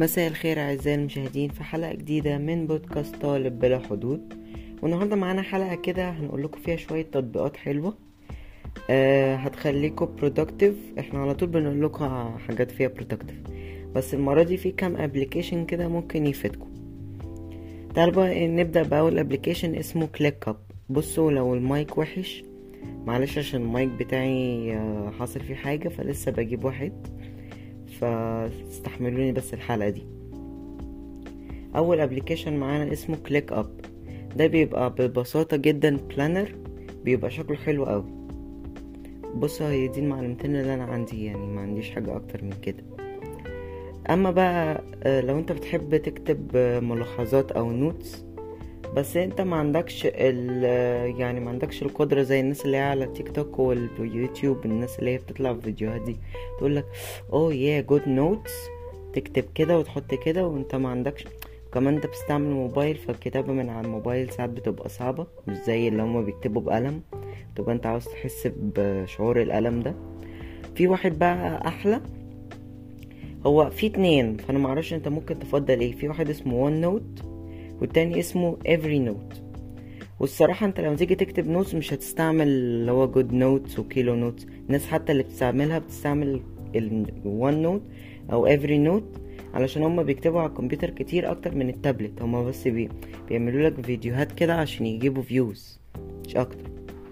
مساء الخير أعزائي المشاهدين في حلقة جديدة من بودكاست طالب بلا حدود والنهاردة معانا حلقة كده هنقول لكم فيها شوية تطبيقات حلوة أه هتخليكم productive احنا على طول بنقول لكم حاجات فيها productive بس المرة دي في كام ابلكيشن كده ممكن يفيدكم تعالوا بقى نبدأ بأول ابلكيشن اسمه كليك اب بصوا لو المايك وحش معلش عشان المايك بتاعي آه، حاصل فيه حاجة فلسه بجيب واحد فاستحملوني بس الحلقة دي اول ابلكيشن معانا اسمه كليك اب ده بيبقى ببساطة جدا بلانر بيبقى شكله حلو قوي بصوا هي دي المعلومتين اللي انا عندي يعني ما عنديش حاجة اكتر من كده اما بقى آه، لو انت بتحب تكتب آه، ملاحظات او نوتس بس انت ما عندكش ال يعني ما عندكش القدرة زي الناس اللي هي على تيك توك واليوتيوب الناس اللي هي بتطلع في فيديوهات دي تقول لك اوه يا جود نوتس تكتب كده وتحط كده وانت ما عندكش كمان انت بتستعمل موبايل فالكتابة من على الموبايل ساعات بتبقى صعبة مش زي اللي هما بيكتبوا بقلم تبقى انت عاوز تحس بشعور القلم ده في واحد بقى احلى هو في اتنين فانا معرفش انت ممكن تفضل ايه في واحد اسمه ون نوت والتاني اسمه every note والصراحة انت لما تيجي تكتب نوتس مش هتستعمل اللي هو جود نوتس وكيلو نوتس الناس حتى اللي بتستعملها بتستعمل ال one note او every note علشان هما بيكتبوا على الكمبيوتر كتير اكتر من التابلت هما بس بي بيعملوا لك فيديوهات كده عشان يجيبوا فيوز مش اكتر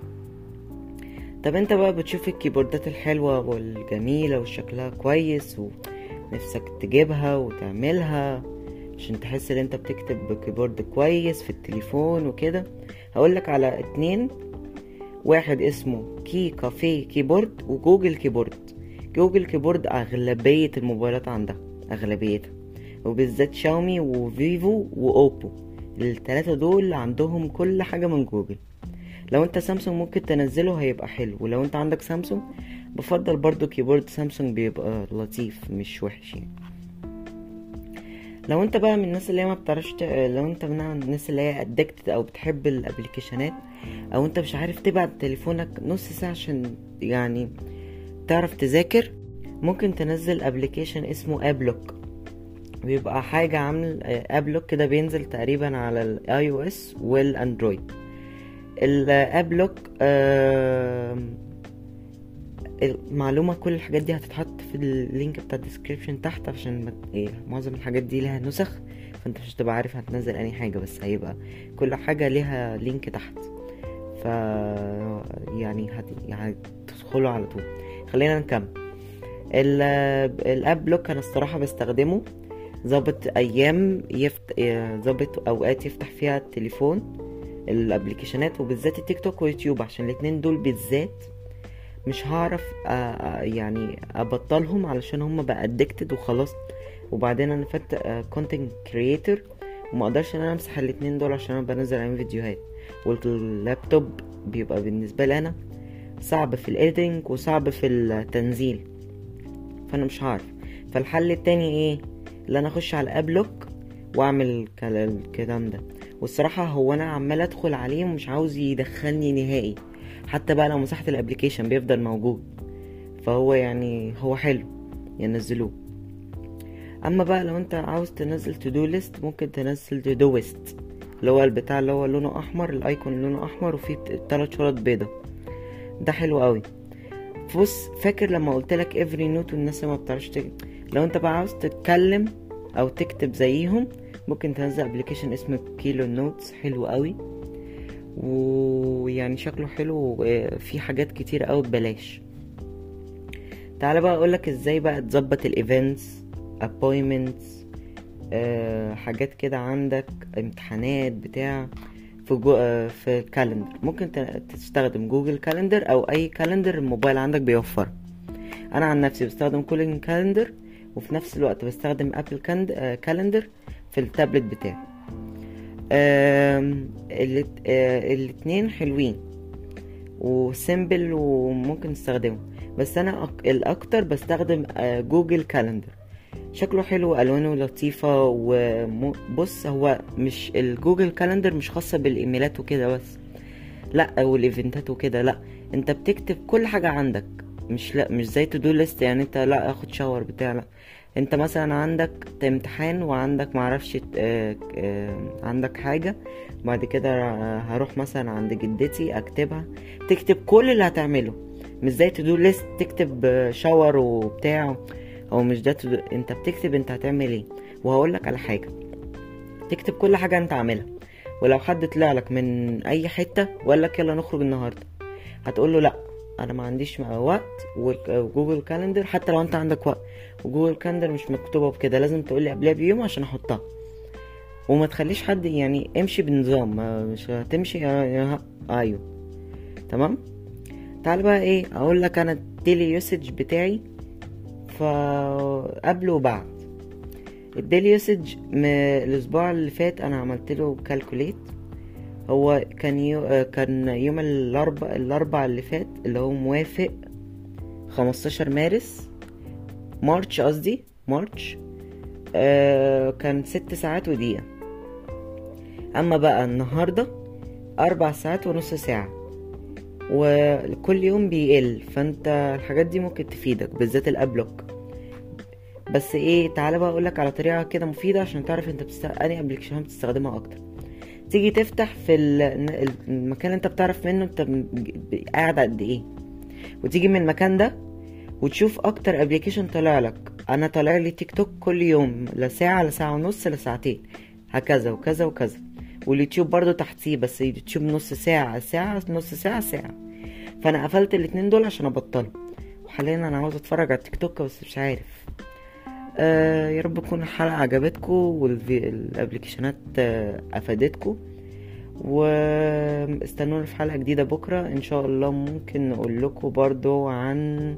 طب انت بقى بتشوف الكيبوردات الحلوة والجميلة وشكلها كويس ونفسك تجيبها وتعملها عشان تحس ان انت بتكتب بكيبورد كويس في التليفون وكده هقولك على اتنين واحد اسمه كي كافيه كيبورد وجوجل كيبورد جوجل كيبورد اغلبية الموبايلات عندها اغلبيتها وبالذات شاومي وفيفو واوبو التلاتة دول عندهم كل حاجة من جوجل لو انت سامسونج ممكن تنزله هيبقى حلو ولو انت عندك سامسونج بفضل برضو كيبورد سامسونج بيبقى لطيف مش وحش يعني لو انت بقى من الناس اللي هي ما بتعرفش ت- لو انت من الناس اللي هي ادكتد او بتحب الابلكيشنات او انت مش عارف تبعت تليفونك نص ساعة عشان يعني تعرف تذاكر ممكن تنزل ابلكيشن اسمه ابلوك بيبقى حاجة عامل ابلوك كده بينزل تقريبا على الاي او اس والاندرويد الابلوك المعلومة كل الحاجات دي هتتحط في اللينك بتاع الديسكريبشن تحت عشان ما إيه معظم الحاجات دي لها نسخ فانت مش هتبقى عارف هتنزل اي حاجة بس هيبقى كل حاجة ليها لينك تحت ف يعني هت... يعني تدخلوا على طول خلينا نكمل ال... الاب بلوك انا الصراحة بستخدمه ظابط ايام يفت... ظابط اوقات يفتح فيها التليفون الابلكيشنات وبالذات التيك توك ويوتيوب عشان الاتنين دول بالذات مش هعرف آه، آه، يعني ابطلهم علشان هم بقى ادكتد وخلاص وبعدين انا فت كونتنت كريتور وما اقدرش ان انا امسح الاتنين دول عشان انا بنزل عليهم فيديوهات واللابتوب بيبقى بالنسبه لي انا صعب في الايديتنج وصعب في التنزيل فانا مش هعرف فالحل التاني ايه اللي انا اخش على ابلوك واعمل الكل- الكلام ده والصراحه هو انا عمال ادخل عليه ومش عاوز يدخلني نهائي حتى بقى لو مسحت الابليكيشن بيفضل موجود فهو يعني هو حلو ينزلوه اما بقى لو انت عاوز تنزل تو دو ليست ممكن تنزل تو دوست اللي هو البتاع اللي هو لونه احمر الايكون لونه احمر وفيه تلات شرط بيضة ده حلو قوي بص فاكر لما قلت لك افري نوت والناس اللي ما بتعرفش تكتب لو انت بقى عاوز تتكلم او تكتب زيهم ممكن تنزل ابلكيشن اسمه كيلو نوتس حلو قوي ويعني شكله حلو وفي حاجات كتير قوي ببلاش تعالى بقى اقولك ازاي بقى تظبط الايفنتس appointments أه حاجات كده عندك امتحانات بتاع في جو آه، في كالندر ممكن ت- تستخدم جوجل كالندر او اي كالندر الموبايل عندك بيوفره انا عن نفسي بستخدم كولين كالندر وفي نفس الوقت بستخدم ابل كاند- آه، كالندر في التابلت بتاعي آم، الات- آه، الاتنين حلوين وسيمبل وممكن تستخدمه بس انا أك... الاكتر بستخدم آه، جوجل كالندر شكله حلو والوانه لطيفة وبص هو مش الجوجل كالندر مش خاصة بالايميلات وكده بس لا والايفنتات وكده لا انت بتكتب كل حاجة عندك مش لا مش زي تو دو ليست يعني انت لا اخد شاور بتاع لا انت مثلا عندك امتحان وعندك معرفش اه اه عندك حاجة بعد كده هروح مثلا عند جدتي اكتبها تكتب كل اللي هتعمله مش زي تدو ليست تكتب شاور وبتاع هو مش ده تدو انت بتكتب انت هتعمل ايه وهقولك على حاجة تكتب كل حاجة انت عاملها ولو حد طلع لك من اي حتة وقال لك يلا نخرج النهاردة هتقول له لا انا ما عنديش وقت وجوجل كالندر حتى لو انت عندك وقت وجوجل كالندر مش مكتوبة بكده لازم تقول لي قبلها بيوم عشان احطها وما تخليش حد يعني امشي بنظام مش هتمشي ايوه تمام تعال بقى ايه اقول لك انا الديلي يوسج بتاعي فقبل وبعد الديلي يوسج الاسبوع اللي فات انا عملت له كالكوليت هو كان يو... كان يوم الاربع الاربع اللي فات اللي هو موافق 15 مارس مارش قصدي مارش آه كان ست ساعات ودقيقة اما بقى النهاردة اربع ساعات ونص ساعة وكل يوم بيقل فانت الحاجات دي ممكن تفيدك بالذات الابلوك بس ايه تعالى بقى اقولك على طريقة كده مفيدة عشان تعرف انت بتست... انهي ابلكيشن بتستخدمها اكتر تيجي تفتح في المكان اللي انت بتعرف منه انت قاعد قد ايه وتيجي من المكان ده وتشوف اكتر ابلكيشن طالع لك انا طالع لي تيك توك كل يوم لساعة لساعة ونص لساعتين هكذا وكذا وكذا واليوتيوب برضو تحتيه بس اليوتيوب نص ساعة ساعة نص ساعة ساعة فانا قفلت الاتنين دول عشان ابطلهم وحاليا انا عاوز اتفرج على التيك توك بس مش عارف آه يا رب تكون الحلقة عجبتكم والابلكيشنات آه افادتكم واستنونا في حلقة جديدة بكرة ان شاء الله ممكن نقول لكم برضو عن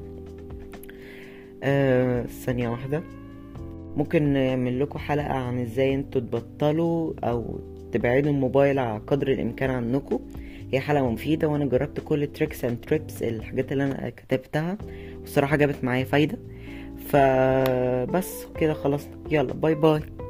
آه ثانية واحدة ممكن نعمل لكم حلقة عن ازاي انتوا تبطلوا او تبعدوا الموبايل على قدر الامكان عنكم هي حلقة مفيدة وانا جربت كل التريكس اند تريبس الحاجات اللي انا كتبتها والصراحة جابت معايا فايدة فبس كده خلصنا يلا باي باي